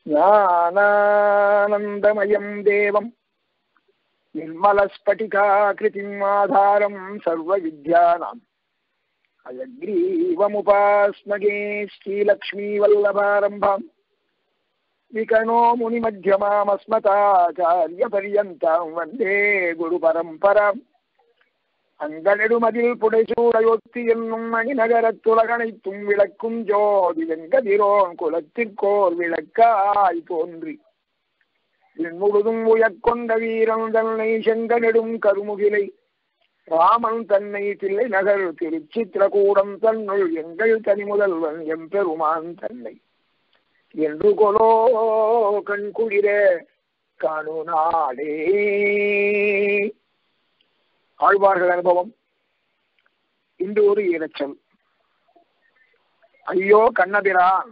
ज्ञानानन्दमयम् देवम् निर्मलस्फटिकाकृतिम् आधारम् सर्वविद्यानाम् अयग्रीवमुपास्मगे श्रीलक्ष्मीवल्लभारम्भाम् विकणो मुनिमध्यमामस्मताचार्यपर्यन्ताम् वन्दे குருபரம்பராம் அங்கனெடுமதில் புடைசூடையொத்தி என்னும் மணிநகரத்துலகனைத்தும் விளக்கும் ஜோதி வெங்கதிரோன் குலத்திற்கோர் விளக்காய் தோன்றி முழுதும் உயக்கொண்ட வீரன் தன்னை செங்கனெடும் கருமுகிலை ராமன் தன்னை தில்லை நகர் திருச்சித்திரகூடம் தன்னுள் எங்கள் தனிமுதல்வன் எம்பெருமான் தன்னை என்று கொலோ கண்குளிர காணு நாடே ஆழ்வார்கள் அனுபவம் இன்று ஒரு இரைச்சல் ஐயோ கண்ணபிரான்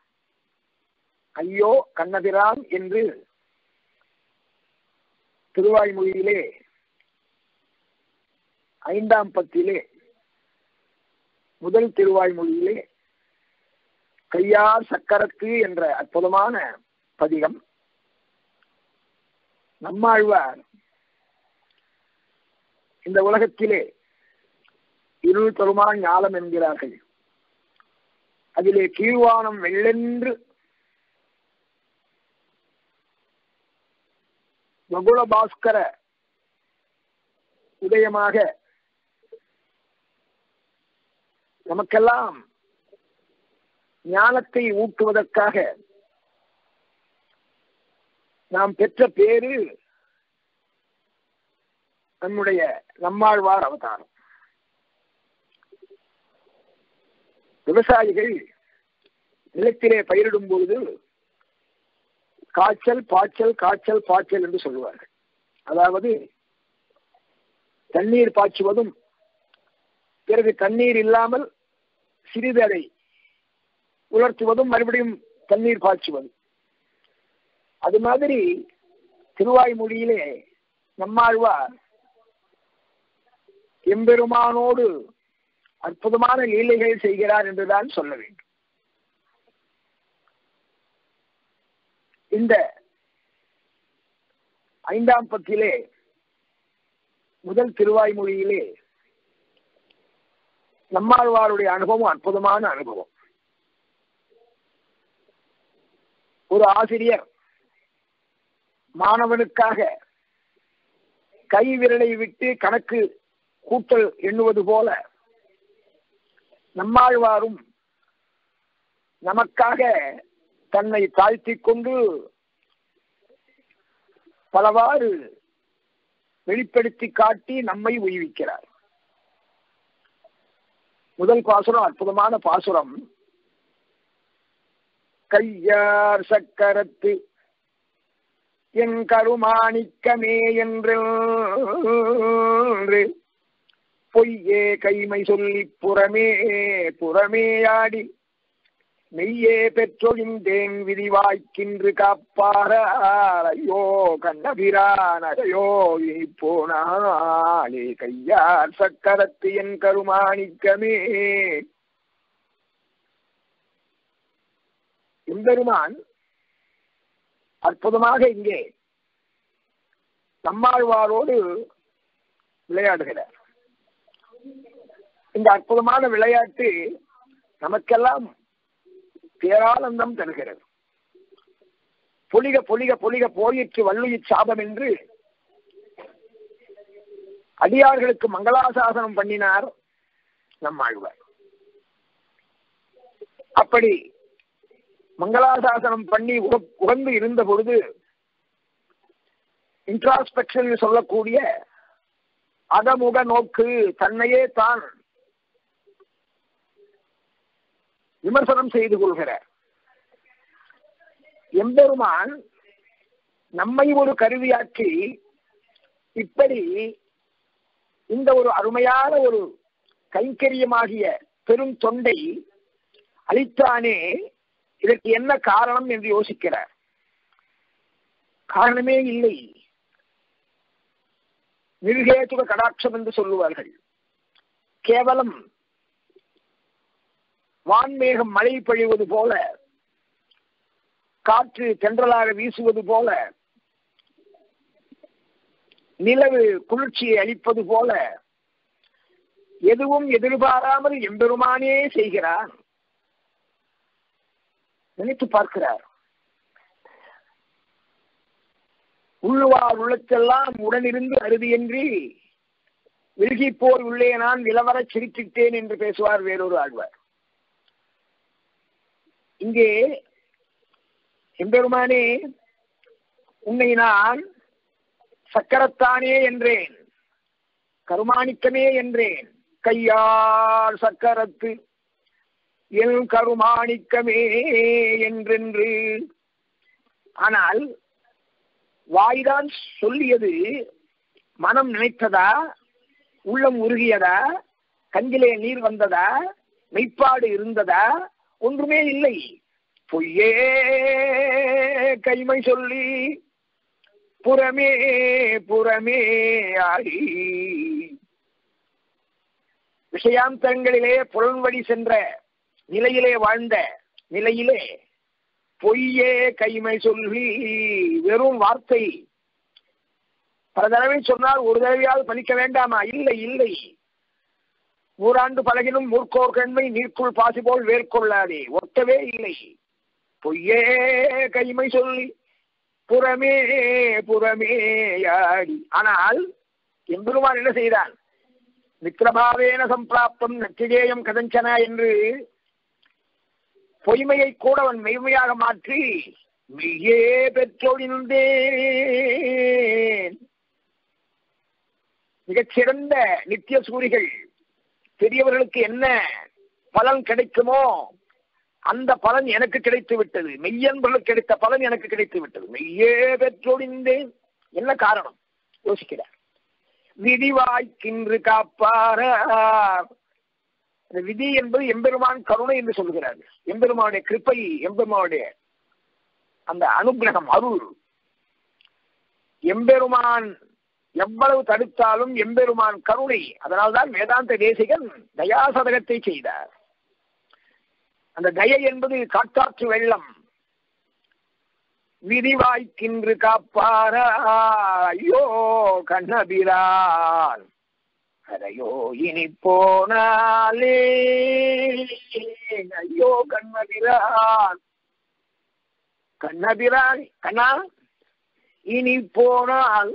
ஐயோ கண்ணபிரான் என்று திருவாய்மொழியிலே ஐந்தாம் பத்திலே முதல் திருவாய்மொழியிலே கையார் சக்கரத்து என்ற அற்புதமான பதிகம் நம்மாழ்வார் இந்த உலகத்திலே இருள் தருமா ஞாலம் என்கிறார்கள் அதிலே கீழ்வானம் வெள்ளென்று மகுள பாஸ்கர உதயமாக நமக்கெல்லாம் ஞானத்தை ஊட்டுவதற்காக நாம் பெற்ற பேரு நம்முடைய நம்மாழ்வார் அவதாரம் விவசாயிகள் நிலத்திலே பயிரிடும் பொழுது காய்ச்சல் பாய்ச்சல் காய்ச்சல் பாய்ச்சல் என்று சொல்லுவார்கள் அதாவது தண்ணீர் பாய்ச்சுவதும் பிறகு தண்ணீர் இல்லாமல் சிறிது அதை உலர்த்துவதும் மறுபடியும் தண்ணீர் பாய்ச்சுவது அது மாதிரி திருவாய்மொழியிலே நம்மாழ்வார் எம்பெருமானோடு அற்புதமான லீலைகள் செய்கிறார் என்றுதான் சொல்ல வேண்டும் இந்த ஐந்தாம் பத்திலே முதல் திருவாய்மொழியிலே நம்மாழ்வாருடைய அனுபவம் அற்புதமான அனுபவம் ஒரு ஆசிரியர் மாணவனுக்காக கை விரலை விட்டு கணக்கு கூட்டல் எண்ணுவது போல நம்மாழ்வாரும் நமக்காக தன்னை தாழ்த்திக் கொண்டு பலவாறு வெளிப்படுத்தி காட்டி நம்மை உய்விக்கிறார் முதல் பாசுரம் அற்புதமான பாசுரம் கையார் சக்கரத்து என் கருமாணிக்கமே என்று பொய்யே கைமை சொல்லி புறமே புறமேயாடி மெய்யே பெற்றொழிந்தேன் விதிவாய்க்கின்று காப்பார ஐயோ கண்ணபிரானகையோ போனாலே கையார் சக்கரத்து என் கருமாணிக்கமே எம்பெருமான் அற்புதமாக இங்கே நம்மாழ்வாரோடு விளையாடுகிறார் இந்த அற்புதமான விளையாட்டு நமக்கெல்லாம் பேரானந்தம் தருகிறது பொலிக பொலிக பொலிக போயிற்று வள்ளுயிற் சாபம் என்று அடியார்களுக்கு மங்களாசாசனம் பண்ணினார் நம்மாழ்வார் அப்படி மங்களாசாசனம் பண்ணி உகந்து இருந்த பொழுது இன்ட்ராஸ்பெக்ஷன் சொல்லக்கூடிய அகமுக நோக்கு தன்னையே தான் விமர்சனம் செய்து கொள்கிறார் எம்பெருமான் நம்மை ஒரு கருவியாக்கி இப்படி இந்த ஒரு அருமையான ஒரு கைங்கரியமாகிய பெரும் தொண்டை அளித்தானே இதற்கு என்ன காரணம் என்று யோசிக்கிறார் காரணமே இல்லை நிர்கேதுக கடாட்சம் என்று சொல்லுவார்கள் கேவலம் வான்மேகம் மழை பொழிவது போல காற்று தென்றலாக வீசுவது போல நிலவு குளிர்ச்சியை அளிப்பது போல எதுவும் எதிர்பாராமல் எம்பெருமானே செய்கிறார் நினைத்து பார்க்கிறார் உள்ளுவார் உள்ளத்தெல்லாம் உடனிருந்து அறுதியின்றி விலகி போய் உள்ளே நான் நிலவரச் சிரித்திட்டேன் என்று பேசுவார் வேறொரு ஆழ்வார் இங்கே எம்பெருமானே உன்னை நான் சக்கரத்தானே என்றேன் கருமாணிக்கமே என்றேன் கையால் சக்கரத்து என் கருமாணிக்கமே என்றென்று ஆனால் வாய்தான் சொல்லியது மனம் நினைத்ததா உள்ளம் உருகியதா கஞ்சிலே நீர் வந்ததா மெய்ப்பாடு இருந்ததா ஒன்றுமே இல்லை பொய்யே கைமை சொல்லி புறமே புறமே ஆடி விஷயாந்தரங்களிலே புலன்வழி சென்ற நிலையிலே வாழ்ந்த நிலையிலே பொய்யே கைமை சொல்லி வெறும் வார்த்தை பல தடவை சொன்னால் ஒரு தடவையாவது பலிக்க வேண்டாமா இல்லை இல்லை நூறாண்டு பழகினும் மூர்க்கோர் கண்மை நீர்க்குள் பாசி போல் வேர்கொள்ளாதே ஒட்டவே இல்லை பொய்யே கைமை சொல்லி புறமே புறமே யாடி ஆனால் எம்பெருமான் என்ன செய்தான் மித்திரபாவேன சம்பிராப்தம் நச்சிகேயம் கதஞ்சனா என்று பொய்மையை கூட அவன் மெய்மையாக மாற்றி மெய்யே பெற்றோடினேன் மிகச்சிறந்த நித்திய சூரிகள் பெரியவர்களுக்கு என்ன பலன் கிடைக்குமோ அந்த பலன் எனக்கு கிடைத்து விட்டது மெய்யன்பர்களுக்கு கிடைத்த பலன் எனக்கு கிடைத்து விட்டது மெய்யே பெற்றோடிந்தேன் என்ன காரணம் யோசிக்கிறார் விதி வாய்க்கின்று காப்பார விதி என்பது எம்பெருமான் கருணை என்று சொல்கிறார் எம்பெருமானுடைய கிருப்பை எம்பெருமானுடைய அந்த அனுகிரகம் அருள் எம்பெருமான் எவ்வளவு தடுத்தாலும் எம்பெருமான் கருணை அதனால்தான் வேதாந்த தேசிகன் தயாசதகத்தை செய்தார் அந்த தயை என்பது காட்டாற்று வெள்ளம் விதிவாய்க்கின்று காப்பார ஐயோ கண்ணபிரான் அதையோ இனி போனாலே ஐயோ கண்ணபிரான் கண்ணபிரான் கண்ணா இனி போனால்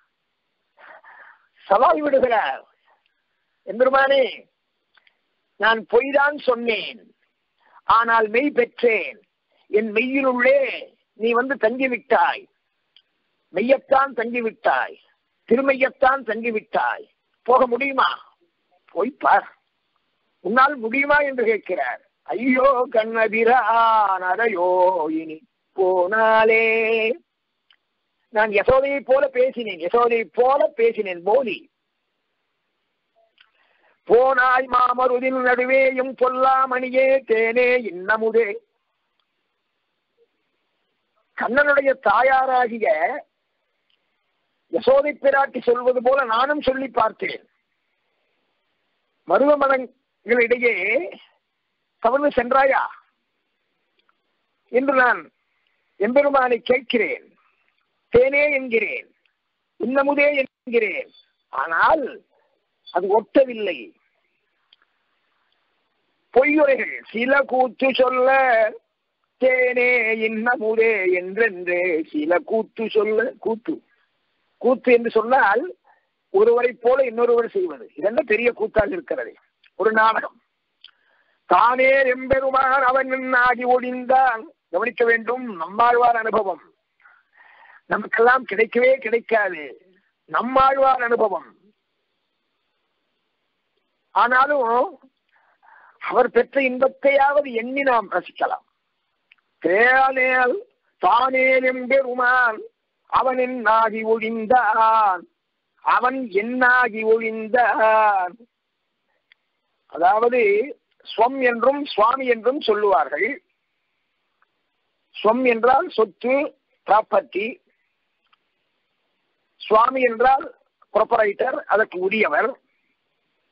சவால் விடுகிறார் எம்பெருமானே நான் பொய்தான் சொன்னேன் ஆனால் மெய் பெற்றேன் என் மெய்யினுள்ளே நீ வந்து தங்கிவிட்டாய் மெய்யத்தான் தங்கிவிட்டாய் திருமையத்தான் தங்கிவிட்டாய் போக முடியுமா போய்ப்பார் உன்னால் முடியுமா என்று கேட்கிறார் ஐயோ கண்ணபிரான் அதையோ இனி போனாலே நான் யசோதையை போல பேசினேன் யசோதையை போல பேசினேன் போலி போனாய் மாமருதின் நடுவேயும் பொல்லாமணியே தேனே இன்னமுதே கண்ணனுடைய தாயாராகிய யசோதை பிராட்டி சொல்வது போல நானும் சொல்லி பார்த்தேன் மருவமனங்களிடையே கவர்ந்து சென்றாயா என்று நான் எம்பெருமானை கேட்கிறேன் தேனே என்கிறேன் இன்னமுதே என்கிறேன் ஆனால் அது ஒட்டவில்லை பொய்யுரைகள் சில கூத்து சொல்ல தேனே இன்னமுதே என்றென்று சில கூத்து சொல்ல கூத்து கூத்து என்று சொன்னால் ஒருவரை போல இன்னொருவர் செய்வது இதெல்லாம் பெரிய கூத்தாக இருக்கிறது ஒரு நாடகம் தானே எம்பெருமான் அவன் ஆகி ஒழிந்தான் கவனிக்க வேண்டும் நம்மாழ்வார் அனுபவம் நமக்கெல்லாம் கிடைக்கவே கிடைக்காது நம்மாழ்வார் அனுபவம் ஆனாலும் அவர் பெற்ற இன்பத்தையாவது எண்ணி நாம் ரசிக்கலாம் தேனேல் தானேல் எம்பெருமான் அவன் என்னாகி ஒழிந்தான் அவன் என்னாகி ஒழிந்தான் அதாவது ஸ்வம் என்றும் சுவாமி என்றும் சொல்லுவார்கள் ஸ்வம் என்றால் சொத்து ப்ராப்பர்ட்டி சுவாமி என்றால் ப்ரொப்பரைட்டர் அதற்கு உரியவர்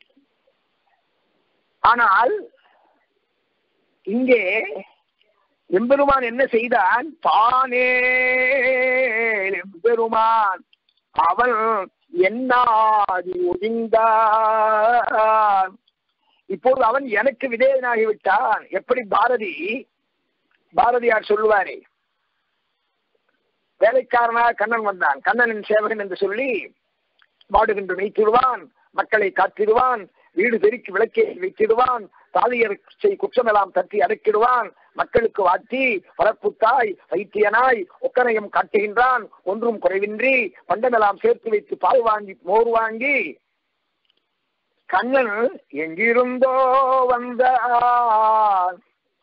ஆனால் இங்கே எம்பெருமான் என்ன செய்தான் தானே எம்பெருமான் அவன் என்னாதி ஒழிந்தான் இப்போது அவன் எனக்கு விதேயனாகிவிட்டான் எப்படி பாரதி பாரதியார் சொல்லுவாரே வேலைக்காரனாக கண்ணன் வந்தான் கண்ணனின் சேவகன் என்று சொல்லி மாடுகின்ற மெய்த்திடுவான் மக்களை காத்திடுவான் வீடு பெருக்கி விளக்கை வைத்திடுவான் தாலியர் செய் குற்றமெல்லாம் தட்டி அடக்கிடுவான் மக்களுக்கு வாட்டி பரப்புத்தாய் வைத்தியனாய் ஒக்கனையும் காட்டுகின்றான் ஒன்றும் குறைவின்றி பண்டமெல்லாம் சேர்த்து வைத்து பால் வாங்கி மோர் வாங்கி கண்ணன் எங்கிருந்தோ வந்தான்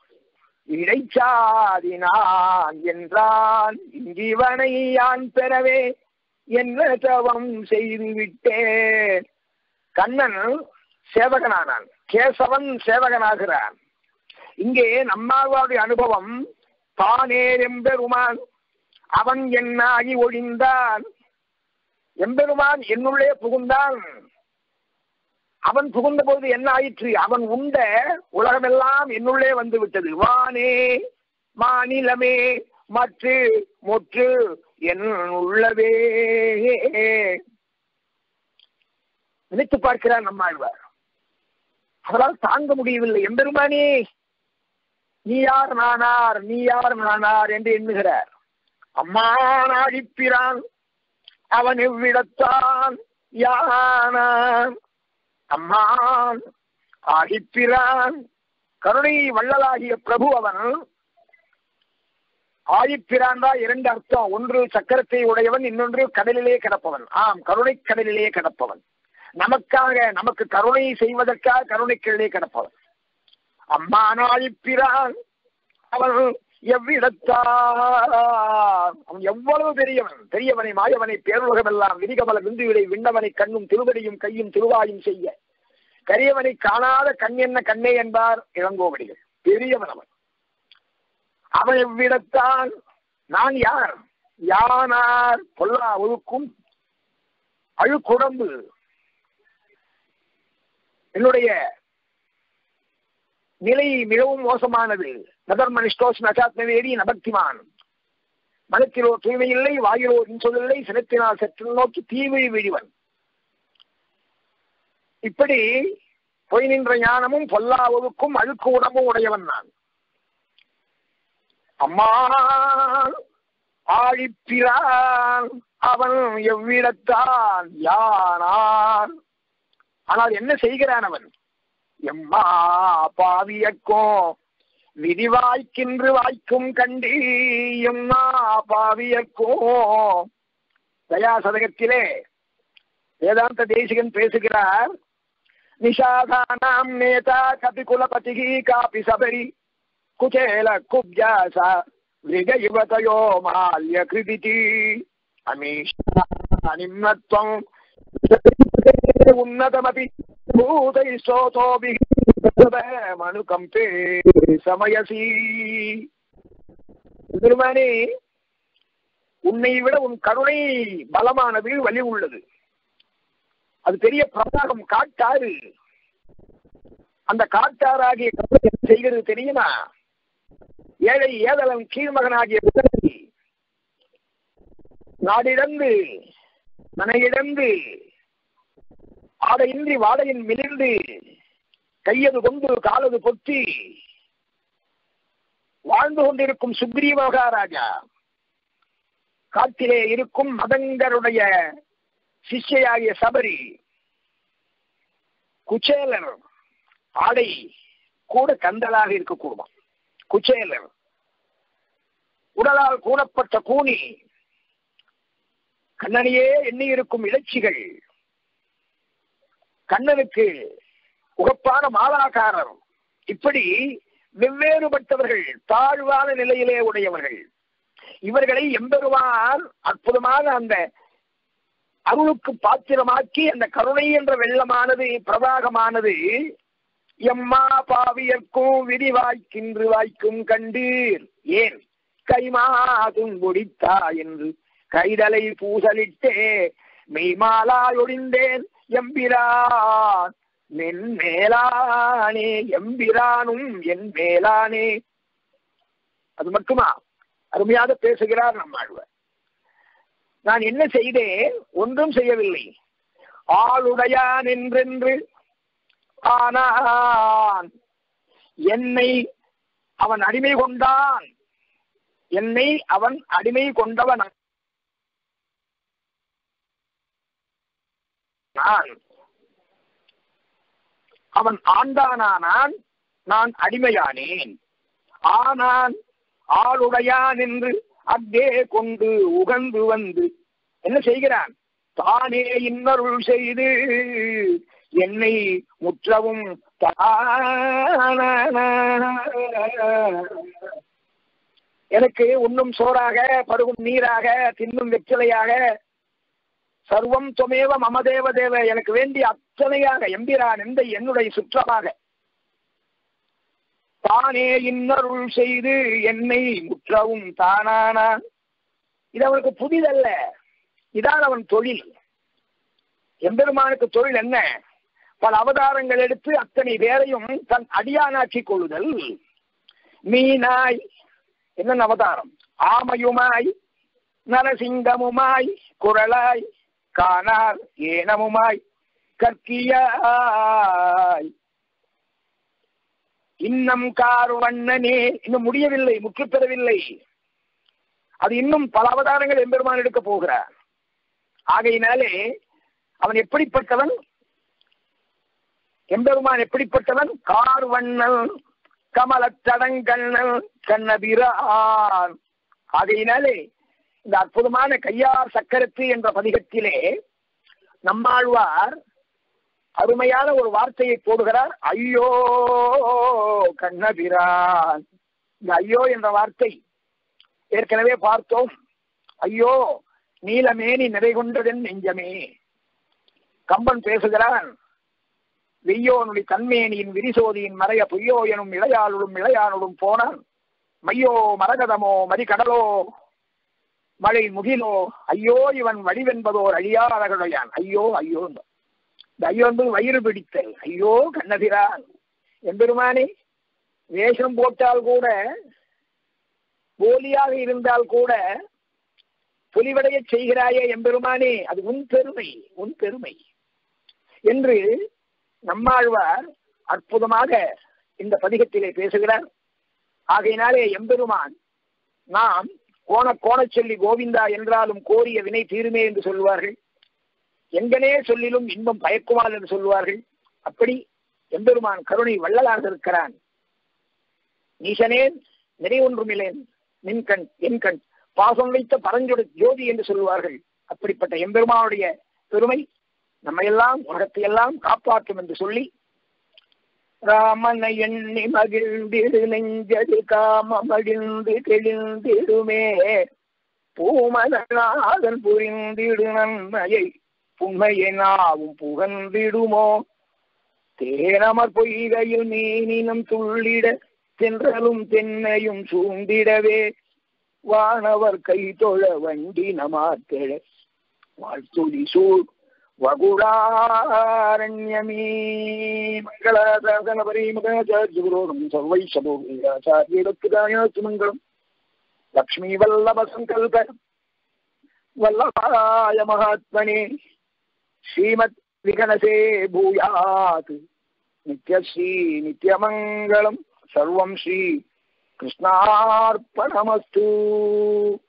இடைச்சாதினான் என்றான் இங்கிவனை யான் பெறவே என்ன தவம் செய்து விட்டேன் கண்ணன் சேவகனானான் கேசவன் சேவகனாகிறான் இங்கே நம்மாவாவுடைய அனுபவம் தானே எம்பெருமான் அவன் என்னாகி ஒழிந்தான் எம்பெருமான் என்னுள்ளே புகுந்தான் அவன் புகுந்த போது என்ன ஆயிற்று அவன் உண்ட உலகமெல்லாம் என்னுள்ளே வந்து விட்டது வானே மாநிலமே மற்று முற்று என் உள்ளவே நினைத்து பார்க்கிறார் நம்மாழ்வார் அவரால் தாங்க முடியவில்லை எம்பெருமானே நீ யார் நானார் நீ யார் நானார் என்று எண்ணுகிறார் அம்மா நாடிப்பிறான் அவன் எவ்விடத்தான் யானான் அம்மான் ஆகிப்பிறான் கருணை வள்ளலாகிய பிரபு அவன் ஆயிப்பிரான் தான் இரண்டு அர்த்தம் ஒன்று சக்கரத்தை உடையவன் இன்னொன்று கடலிலே கிடப்பவன் ஆம் கருணை கடலிலே கிடப்பவன் நமக்காக நமக்கு கருணை செய்வதற்காக கருணைக்கிழே கிடப்பவன் அம்மானாயிப்பிரான் அவன் எவ்விடத்தான் அவன் எவ்வளவு பெரியவன் பெரியவனை மாயவனை பேருலகம் எல்லாம் விதிகமல விந்துவிடை விண்ணவனை கண்ணும் திருவடியும் கையும் திருவாயும் செய்ய கரியவனை காணாத கண் என்ன கண்ணே என்பார் இளங்கோவடிகள் பெரியவன் அவன் அவன் எவ்விடத்தான் நான் யார் யானார் பொல்லா ஒழுக்கும் அழுக்குடம்பு என்னுடைய நிலை மிகவும் மோசமானது நதர்மனிஷ்டோஸ் நசாத்மவேதி நபக்திமான் மனத்திலோ தூய்மை இல்லை வாயிலோ இன்சொல்லில்லை சினத்தினால் சற்று நோக்கி தீமை விழிவன் இப்படி பொய் நின்ற ஞானமும் பொல்லாவதுக்கும் அழுக்கு உடம்பும் உடையவன் நான் அம்மா ஆழிப்பிரான் அவன் எவ்விடத்தான் யானான் ஆனால் என்ன செய்கிறான் அவன் எம்மா பாவியக்கும் விதிவாய்க்கின்று வாய்க்கும் கண்டி எம்மா பாவியக்கும் தயாசதகத்திலே வேதாந்த தேசிகன் பேசுகிறார் நிஷாதானாம் நேதா கபிகுலபதிகி காபி சபரி குச்சேல குப்ஜாச மிருக யுவதயோ மால்ய கிருதிதி அமீஷா நிம்னத்வம் உன்னதமபி பூதை சோதோபி மனுகம்பே சமயசி பெருமானே உன்னை விட உன் கருணை பலமானது வலி உள்ளது அது பெரிய பிரபாகம் காட்டாறு அந்த காட்டாராகிய கருணை என்ன செய்கிறது தெரியுமா ஏழை ஏதலன் கீழ்மகனாகிய புதனை நாடிழந்து மனையிழந்து ஆடையின்றி வாடையின் மிளிர்ந்து கையது கொண்டு காலது பொத்தி வாழ்ந்து கொண்டிருக்கும் சுக்ரீவ மகாராஜா காட்டிலே இருக்கும் மதங்கருடைய சிஷ்யையாகிய சபரி குச்சேலர் ஆடை கூட கந்தலாக இருக்கக்கூடுமா குச்சேலர் உடலால் கூடப்பட்ட கூனி கண்ணனையே எண்ணி இருக்கும் இலட்சிகள் கண்ணனுக்கு உகப்பான மாலாக்காரர் இப்படி வெவ்வேறுபட்டவர்கள் தாழ்வான நிலையிலே உடையவர்கள் இவர்களை எம்பெருவான் அற்புதமான அந்த அருளுக்கு பாத்திரமாக்கி அந்த கருணை என்ற வெள்ளமானது பிரவாகமானது எம்மா பாவியர்க்கும் விதி வாய்க்கின்று வாய்க்கும் கண்டீர் ஏன் கைமாதும் முடித்தா என்று கைதலை பூசலிட்டே மெய்மாலாயொழிந்தேன் எம்பிரான் மென் மேலானே எம்பிரானும் என் மேலானே அது மட்டுமா அருமையாக பேசுகிறார் நம்மாழ்வார் நான் என்ன செய்தேன் ஒன்றும் செய்யவில்லை ஆளுடையான் என்றென்று ஆனான் என்னை அவன் அடிமை கொண்டான் என்னை அவன் அடிமை கொண்டவன் நான் அவன் ஆண்டானானான் நான் அடிமையானேன் ஆனான் ஆளுடையான் என்று அத்தே கொண்டு உகந்து வந்து என்ன செய்கிறான் தானே இன்னருள் செய்து என்னை முற்றவும் எனக்கு உண்ணும் சோறாக பருகும் நீராக தின்னும் வெற்றிலையாக சர்வம் தொமேவ மமதேவ தேவ எனக்கு வேண்டிய அத்தனையாக எம்பிரான் எந்த என்னுடைய சுற்றமாக தானே இன்னருள் செய்து என்னை முற்றவும் தானானான் இது அவனுக்கு புதிதல்ல இதான் அவன் தொழில் எம்பெருமானுக்கு தொழில் என்ன பல அவதாரங்கள் எடுத்து அத்தனை பேரையும் தன் அடியானாக்கி கொள்ளுதல் மீனாய் என்ன அவதாரம் ஆமையுமாய் நரசிங்கமுமாய் குரலாய் காணார் ஏனமுமாய் கற்கியாய் இன்னம் கார் வண்ணனே இன்னும் முடியவில்லை முற்று பெறவில்லை அது இன்னும் பல அவதாரங்கள் எம்பெருமான் எடுக்க போகிறார் ஆகையினாலே அவன் எப்படிப்பட்டவன் எம்பெருமான் எப்படிப்பட்டவன் கார் வண்ணன் கமலத்தடங்கண்ணன் கண்ணபிரான் ஆகையினாலே இந்த அற்புதமான கையார் சக்கரத்து என்ற பதிகத்திலே நம்மாழ்வார் அருமையான ஒரு வார்த்தையை போடுகிறார் ஐயோ கண்ணபிரான் இந்த ஐயோ என்ற வார்த்தை ஏற்கனவே பார்த்தோம் ஐயோ நீலமேனி நிறை கொண்டதென் நெஞ்சமே கம்பன் பேசுகிறான் வெய்யோனுடைய தன்மேனியின் விரிசோதியின் மறைய பொய்யோ எனும் இளையாளுடும் இளையானுடும் போனான் மையோ மரகதமோ மதிக்கடலோ மழை முகிலோ ஐயோ இவன் வடிவென்பதோர் அழியாதகடையான் ஐயோ ஐயோ இந்த ஐயோ என்பது வயிறு பிடித்தல் ஐயோ கண்ணபிரான் எம்பெருமானே வேஷம் போட்டால் கூட போலியாக இருந்தால் கூட புலிவடைய செய்கிறாயே எம்பெருமானே அது உன் பெருமை உன் பெருமை என்று நம்மாழ்வார் அற்புதமாக இந்த பதிகத்திலே பேசுகிறார் ஆகையினாலே எம்பெருமான் நாம் கோண கோணச் சொல்லி கோவிந்தா என்றாலும் கோரிய வினை தீருமே என்று சொல்லுவார்கள் எங்கனே சொல்லிலும் இன்பம் பயக்குமால் என்று சொல்லுவார்கள் அப்படி எம்பெருமான் கருணை வள்ளலாக இருக்கிறான் நீசனேன் நிறைவொன்றுமில்லேன் நின்கண் என் கண் பாசம் வைத்த பரஞ்சொடு ஜோதி என்று சொல்லுவார்கள் அப்படிப்பட்ட எம்பெருமானுடைய பெருமை நம்மையெல்லாம் உலகத்தையெல்லாம் காப்பாற்றும் என்று சொல்லி ராமனை எண்ணி மகிழ்ந்திடு நெஞ்சது காமமடிந்து தெளிந்திடுமே பூமதநாதன் புரிந்திடு நன்மையை புண்மையை நாவும் புகழ்ந்திடுமோ தேனமர் பொய்கையில் மீனினம் துள்ளிட தென்றலும் தென்னையும் சூண்டிடவே வானவர் கை தொழ வண்டி நமாத்தெழ வாழ்த்துடி சூழ் வகுடாரண்யமே மங்களாசாசன பரிமுகாச்சாரியபுரோகம் சர்வைஷபோகாச்சாரியத்துகாயாச்சு மங்களம் லக்ஷ்மீ வல்லப சங்கல்ப வல்லபாய மகாத்மனே ஸ்ரீமத் விகனசே பூயாத் நித்யஸ்ரீ நித்யமங்கலம் சர்வம் ஸ்ரீ கிருஷ்ணார்ப்பணமஸ்து